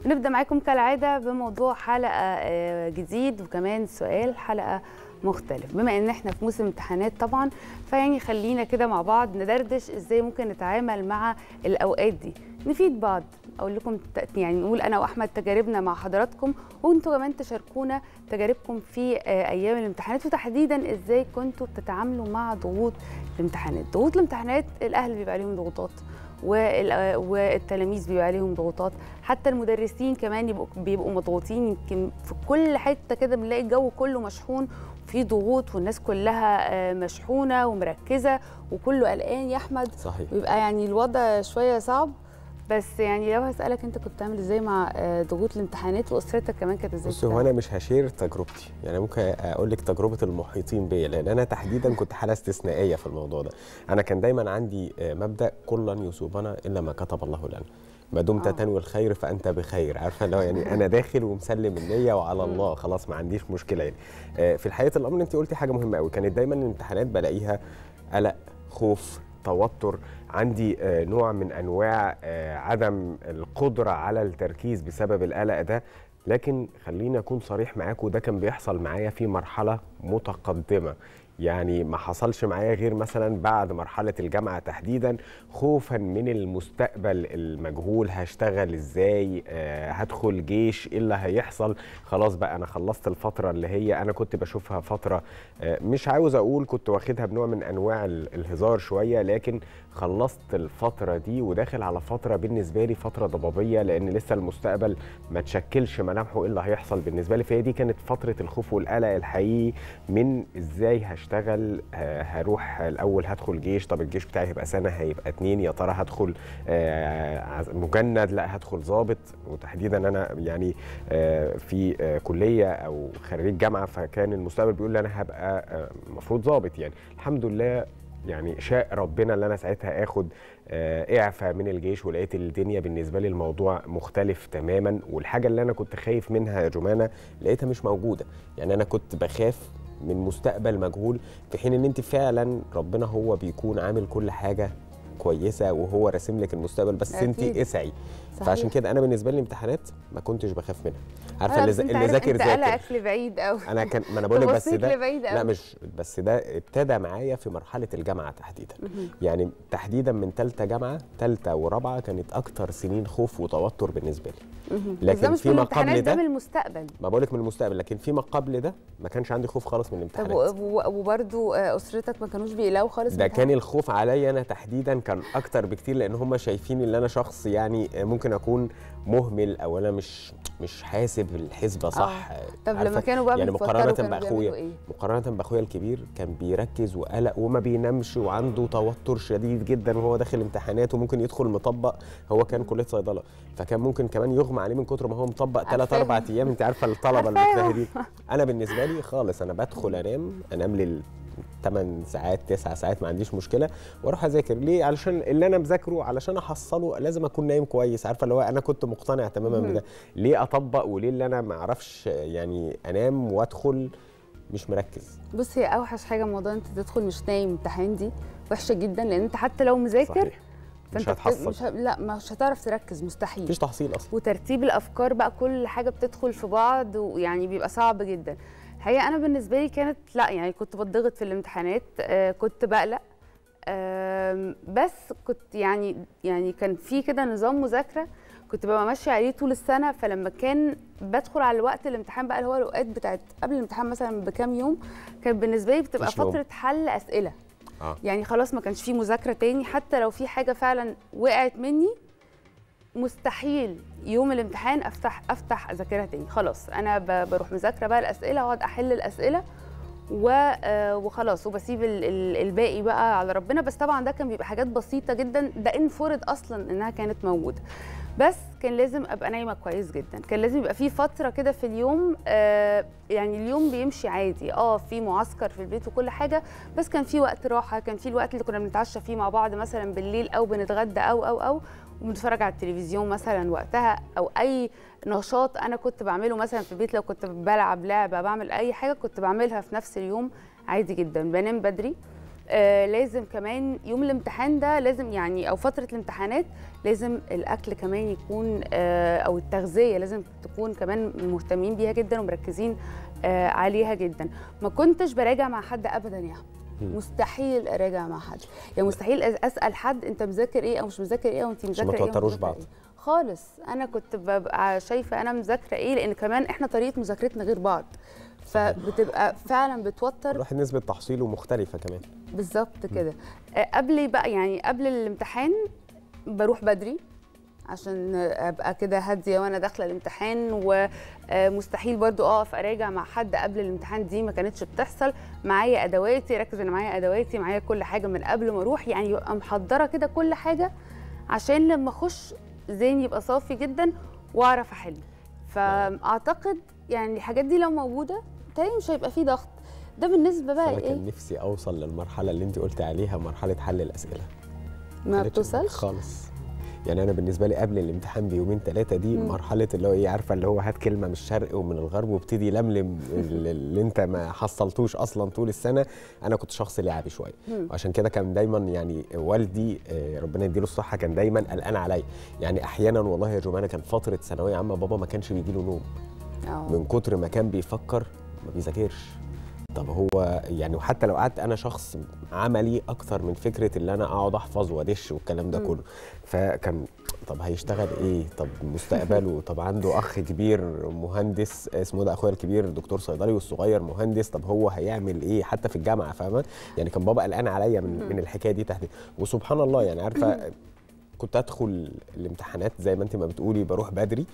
نبدا معاكم كالعاده بموضوع حلقه آه، جديد وكمان سؤال حلقه مختلف بما ان احنا في موسم امتحانات طبعا فيعني خلينا كده مع بعض ندردش ازاي ممكن نتعامل مع الاوقات دي نفيد بعض اقول لكم ت- يعني نقول انا واحمد تجاربنا مع حضراتكم وانتوا كمان تشاركونا تجاربكم في آه، ايام الامتحانات وتحديدا ازاي كنتوا بتتعاملوا مع ضغوط الامتحانات ضغوط الامتحانات الاهل بيبقى عليهم ضغوطات وال- والتلاميذ بيبقى عليهم ضغوطات حتى المدرسين كمان يبقوا بيبقوا مضغوطين يمكن في كل حته كده بنلاقي الجو كله مشحون في ضغوط والناس كلها آه، مشحونه ومركزه وكله قلقان يا احمد صحيح بيبقى يعني الوضع شويه صعب بس يعني لو هسالك انت كنت بتعمل ازاي مع آه، ضغوط الامتحانات واسرتك كمان كانت ازاي بصي هو بتتعامل؟ انا مش هشير تجربتي يعني ممكن اقول لك تجربه المحيطين بيا لان انا تحديدا كنت حاله استثنائيه في الموضوع ده انا كان دايما عندي آه، مبدا كل لن يصيبنا الا ما كتب الله لنا ما دمت آه. تنوي الخير فانت بخير عارفه اللي هو يعني انا داخل ومسلم النيه وعلى الله خلاص ما عنديش مشكله يعني آه، في الحقيقه الامر انت قلتي حاجه مهمه قوي كانت دايما الامتحانات بلاقيها قلق خوف توتر عندي آه، نوع من انواع آه، عدم القدره على التركيز بسبب القلق ده لكن خليني اكون صريح معاكم ده كان بيحصل معايا في مرحله متقدمه يعني ما حصلش معايا غير مثلا بعد مرحله الجامعه تحديدا خوفا من المستقبل المجهول هشتغل ازاي آه هدخل جيش ايه اللي هيحصل خلاص بقى انا خلصت الفتره اللي هي انا كنت بشوفها فتره آه مش عاوز اقول كنت واخدها بنوع من انواع ال- الهزار شويه لكن خلصت الفتره دي وداخل على فتره بالنسبه لي فتره ضبابيه لان لسه المستقبل ما تشكلش ملامحه ايه اللي هيحصل بالنسبه لي فهي دي كانت فتره الخوف والقلق الحقيقي من ازاي هشتغل آه، هروح الاول هدخل جيش طب الجيش بتاعي هيبقى سنه هيبقى اتنين يا ترى هدخل آه، عز- مجند لا هدخل ضابط وتحديدا انا يعني آه، في آه، كليه او خريج جامعه فكان المستقبل بيقول لي انا هبقى آه، المفروض ضابط يعني الحمد لله يعني شاء ربنا اللي انا ساعتها اخد آه، اعفاء من الجيش ولقيت الدنيا بالنسبه لي الموضوع مختلف تماما والحاجه اللي انا كنت خايف منها يا جمانه لقيتها مش موجوده يعني انا كنت بخاف من مستقبل مجهول في حين ان انت فعلا ربنا هو بيكون عامل كل حاجه كويسه وهو راسم لك المستقبل بس انت أكيد. اسعي صحيح. فعشان كده انا بالنسبه لي الامتحانات ما كنتش بخاف منها آه، عارفه اللي, بس ذا- انت اللي عارف ذاكر انت ذاكر قلقك لبعيد قوي انا كان ما انا بقول لك بس بصيت ده لبعيد لا قوي. مش بس ده ابتدى معايا في مرحله الجامعه تحديدا يعني تحديدا من ثالثه جامعه ثالثه ورابعه كانت اكتر سنين خوف وتوتر بالنسبه لي مهم. بس ده لكن مش فيما الامتحانات قبل ده ده من المستقبل ما بقولك من المستقبل لكن فيما قبل ده ما كانش عندي خوف خالص من طب الامتحانات و- و- وبرده آه، اسرتك ما كانوش بيقلقوا خالص ده من كان الخوف عليا انا تحديدا كان اكتر بكتير لان هم شايفين ان انا شخص يعني ممكن اكون مهمل او انا مش مش حاسب الحسبه صح طب عارفة؟ لما كانوا بقى يعني بيفكروا مقارنه كانوا باخويا بيعملوا ايه؟ مقارنه باخويا الكبير كان بيركز وقلق وما بينامش وعنده توتر شديد جدا وهو داخل امتحانات وممكن يدخل مطبق هو كان كليه صيدله فكان ممكن كمان يغمى عليه من كتر ما هو مطبق ثلاث عارفاهم. اربع ايام انت عارفه الطلبه عارفاهم. المجتهدين انا بالنسبه لي خالص انا بدخل انام انام لي 8 ساعات 9 ساعات ما عنديش مشكله واروح اذاكر ليه علشان اللي انا مذاكره علشان احصله لازم اكون نايم كويس عارفه اللي هو انا كنت مقتنع تماما مهم. بده ليه اطبق وليه اللي انا ما اعرفش يعني انام وادخل مش مركز بص هي اوحش حاجه موضوع انت تدخل مش نايم امتحان دي وحشه جدا لان انت حتى لو مذاكر صحيح مش فانت بت- هتحصل مش ه... لا مش هتعرف تركز مستحيل مفيش تحصيل اصلا وترتيب الافكار بقى كل حاجه بتدخل في بعض ويعني بيبقى صعب جدا الحقيقه انا بالنسبه لي كانت لا يعني كنت بتضغط في الامتحانات آه كنت بقلق آم، بس كنت يعني يعني كان في كده نظام مذاكره كنت ببقى ماشيه عليه طول السنه فلما كان بدخل على وقت الامتحان بقى اللي هو الاوقات بتاعت قبل الامتحان مثلا بكام يوم كانت بالنسبه لي بتبقى مفيش نوم. فتره حل اسئله اه يعني خلاص ما كانش في مذاكره تاني حتى لو في حاجه فعلا وقعت مني مستحيل يوم الامتحان افتح افتح اذاكرها تاني خلاص انا ب- بروح مذاكره بقى الاسئله واقعد احل الاسئله و- آه، وخلاص وبسيب ال- ال- الباقي بقى على ربنا بس طبعا ده كان بيبقى حاجات بسيطه جدا ده ان فرض اصلا انها كانت موجوده بس كان لازم ابقى نايمه كويس جدا كان لازم يبقى في فتره كده في اليوم آه يعني اليوم بيمشي عادي اه في معسكر في البيت وكل حاجه بس كان في وقت راحه كان في الوقت اللي كنا بنتعشى فيه مع بعض مثلا بالليل او بنتغدى او او او وبنتفرج على التلفزيون مثلا وقتها او اي نشاط انا كنت بعمله مثلا في البيت لو كنت بلعب لعبه بعمل اي حاجه كنت بعملها في نفس اليوم عادي جدا بنام بدري آه لازم كمان يوم الامتحان ده لازم يعني او فتره الامتحانات لازم الاكل كمان يكون آه او التغذيه لازم تكون كمان مهتمين بيها جدا ومركزين آه عليها جدا ما كنتش براجع مع حد ابدا يا احمد مم. مستحيل اراجع مع حد يعني مستحيل أس- اسال حد انت مذاكر ايه او مش مذاكر ايه او انت عشان ما مذاكره ايه توتروش ومذاكرة بعض. إيه. خالص انا كنت ببقى شايفه انا مذاكره ايه لان كمان احنا طريقه مذاكرتنا غير بعض فبتبقى فعلا بتوتر الواحد نسبه تحصيله مختلفه كمان بالظبط كده آه، قبل بقى يعني قبل الامتحان بروح بدري عشان ابقى كده هاديه وانا داخله الامتحان ومستحيل برضو اقف اراجع مع حد قبل الامتحان دي ما كانتش بتحصل معايا ادواتي ركز ان معايا ادواتي معايا كل حاجه من قبل ما اروح يعني يبقى محضره كده كل حاجه عشان لما اخش ذهني يبقى صافي جدا واعرف احل فاعتقد يعني الحاجات دي لو موجوده تاني مش هيبقى فيه ضغط ده بالنسبه بقى انا ايه كان نفسي اوصل للمرحله اللي انت قلت عليها مرحله حل الاسئله ما كانتش بتوصلش خالص يعني انا بالنسبه لي قبل الامتحان بيومين ثلاثه دي مم. مرحله اللي هو ايه عارفه اللي هو هات كلمه من الشرق ومن الغرب وابتدي لملم ال- اللي انت ما حصلتوش اصلا طول السنه انا كنت شخص لعبي شويه مم. وعشان كده كان دايما يعني والدي آه، ربنا يديله الصحه كان دايما قلقان عليا يعني احيانا والله يا جماعه كان فتره ثانويه عامه بابا ما كانش بيجي له نوم اه من كتر ما كان بيفكر ما بيذاكرش طب هو يعني وحتى لو قعدت انا شخص عملي اكتر من فكره اللي انا اقعد احفظ وادش والكلام ده مم. كله فكان طب هيشتغل ايه طب مستقبله طب عنده اخ كبير مهندس اسمه ده اخويا الكبير دكتور صيدلي والصغير مهندس طب هو هيعمل ايه حتى في الجامعه فاهمه يعني كان بابا قلقان عليا من مم. من الحكايه دي تحديدا وسبحان الله يعني عارفه كنت ادخل الامتحانات زي ما انت ما بتقولي بروح بدري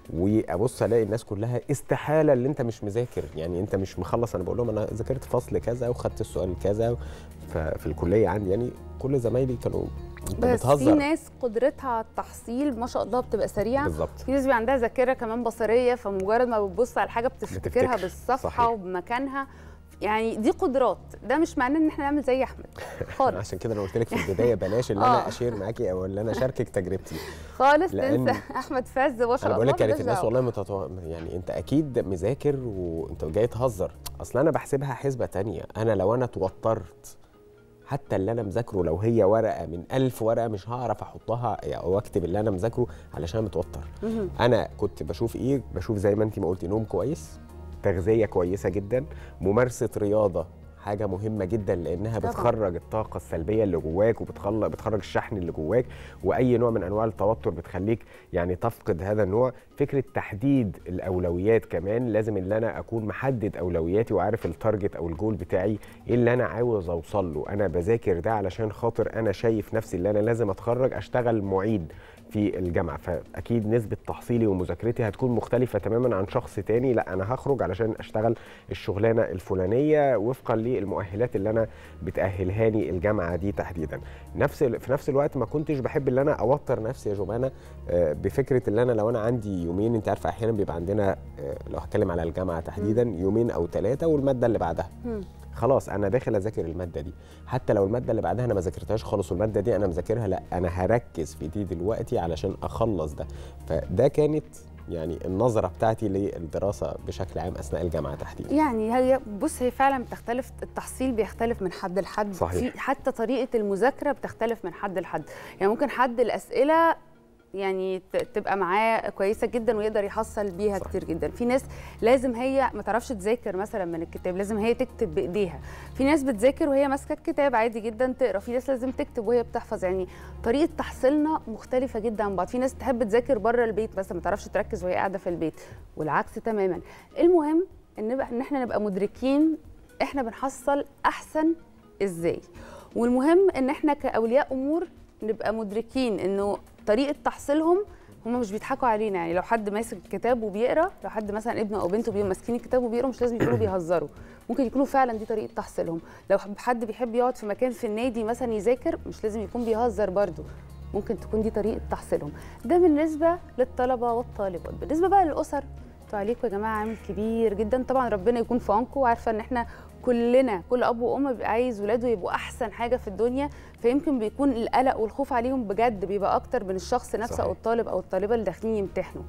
وابص الاقي الناس كلها استحاله اللي انت مش مذاكر يعني انت مش مخلص انا بقول لهم انا ذاكرت فصل كذا وخدت السؤال كذا ففي الكليه عندي يعني كل زمايلي كانوا انت بس في بتهزر ناس قدرتها على التحصيل ما شاء الله بتبقى سريعه بالظبط في ناس بيبقى عندها ذاكره كمان بصريه فمجرد ما بتبص على حاجه بتفتكرها بتفتكر. بالصفحه صحيح. وبمكانها يعني دي قدرات ده مش معناه ان احنا نعمل زي احمد خالص عشان كده انا قلت لك في البدايه بلاش اللي آه. انا اشير معاكي او اللي انا اشاركك تجربتي خالص لأن- تنسى احمد فاز ما شاء انا الله بقول لك كانت ملوش الناس دعوة. والله متطو... يعني انت اكيد مذاكر وانت جاي تهزر اصل انا بحسبها حسبه تانية انا لو انا اتوترت حتى اللي انا مذاكره لو هي ورقه من ألف ورقه مش هعرف احطها او اكتب اللي انا مذاكره علشان متوتر مهم. انا كنت بشوف ايه بشوف زي ما انت ما قلتي نوم كويس تغذيه كويسه جدا ممارسه رياضه حاجه مهمه جدا لانها طبعاً. بتخرج الطاقه السلبيه اللي جواك وبتخرج بتخرج الشحن اللي جواك واي نوع من انواع التوتر بتخليك يعني تفقد هذا النوع فكره تحديد الاولويات كمان لازم ان انا اكون محدد اولوياتي وعارف التارجت او الجول بتاعي ايه اللي انا عاوز اوصل له انا بذاكر ده علشان خاطر انا شايف نفسي اللي انا لازم اتخرج اشتغل معيد في الجامعه فاكيد نسبه تحصيلي ومذاكرتي هتكون مختلفه تماما عن شخص تاني لا انا هخرج علشان اشتغل الشغلانه الفلانيه وفقا للمؤهلات اللي انا بتاهلهاني الجامعه دي تحديدا نفس ال- في نفس الوقت ما كنتش بحب ان انا اوتر نفسي يا جمانه آه، بفكره ان انا لو انا عندي يومين انت عارفه احيانا بيبقى عندنا آه، لو هتكلم على الجامعه تحديدا يومين او ثلاثه والماده اللي بعدها مم. خلاص انا داخل اذاكر الماده دي حتى لو الماده اللي بعدها انا ما ذاكرتهاش خالص والماده دي انا مذاكرها لا انا هركز في دي دلوقتي علشان اخلص ده فده كانت يعني النظره بتاعتي للدراسه بشكل عام اثناء الجامعه تحديدا يعني هي بص هي فعلا بتختلف التحصيل بيختلف من حد لحد صحيح. في حتى طريقه المذاكره بتختلف من حد لحد يعني ممكن حد الاسئله يعني ت- تبقى معاه كويسه جدا ويقدر يحصل بيها صح. كتير جدا في ناس لازم هي ما تعرفش تذاكر مثلا من الكتاب لازم هي تكتب بايديها في ناس بتذاكر وهي ماسكه الكتاب عادي جدا تقرا في ناس لازم تكتب وهي بتحفظ يعني طريقه تحصيلنا مختلفه جدا عن بعض في ناس تحب تذاكر بره البيت بس ما تعرفش تركز وهي قاعده في البيت والعكس تماما المهم ان نبقى ان احنا نبقى مدركين احنا بنحصل احسن ازاي والمهم ان احنا كاولياء امور نبقى مدركين انه طريقه تحصيلهم هم مش بيضحكوا علينا يعني لو حد ماسك الكتاب وبيقرا لو حد مثلا ابنه او بنته بيبقوا ماسكين الكتاب وبيقروا مش لازم يكونوا بيهزروا ممكن يكونوا فعلا دي طريقه تحصيلهم لو حد بيحب يقعد في مكان في النادي مثلا يذاكر مش لازم يكون بيهزر برده ممكن تكون دي طريقه تحصيلهم ده بالنسبه للطلبه والطالبات بالنسبه بقى للاسر انتوا عليكم يا جماعه عامل كبير جدا طبعا ربنا يكون في عونكم وعارفه ان احنا كلنا كل اب وام بيبقى عايز ولاده يبقوا احسن حاجه في الدنيا فيمكن بيكون القلق والخوف عليهم بجد بيبقى اكتر من الشخص نفسه صحيح. او الطالب او الطالبه اللي داخلين يمتحنوا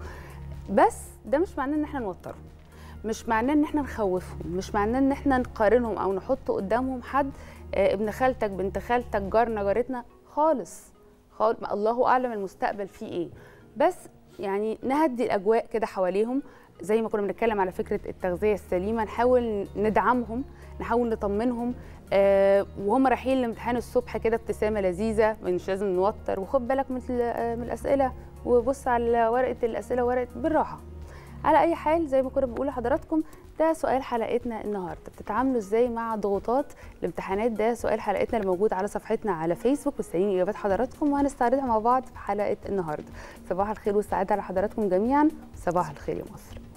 بس ده مش معناه ان احنا نوترهم مش معناه ان احنا نخوفهم مش معناه ان احنا نقارنهم او نحط قدامهم حد آه، ابن خالتك بنت خالتك جارنا جارتنا خالص خالص الله اعلم المستقبل فيه ايه بس يعني نهدي الاجواء كده حواليهم زي ما كنا بنتكلم على فكره التغذيه السليمه نحاول ندعمهم نحاول نطمنهم آه وهم رايحين الامتحان الصبح كده ابتسامه لذيذه مش لازم نوتر وخد بالك من ال- آه، من الاسئله وبص على ورقه الاسئله ورقه بالراحه على اي حال زي ما كنا بنقول لحضراتكم ده سؤال حلقتنا النهارده بتتعاملوا ازاي مع ضغوطات الامتحانات ده سؤال حلقتنا اللي موجود على صفحتنا على فيسبوك مستنيين اجابات حضراتكم وهنستعرضها مع بعض في حلقه النهارده صباح الخير والسعاده على حضراتكم جميعا صباح الخير يا مصر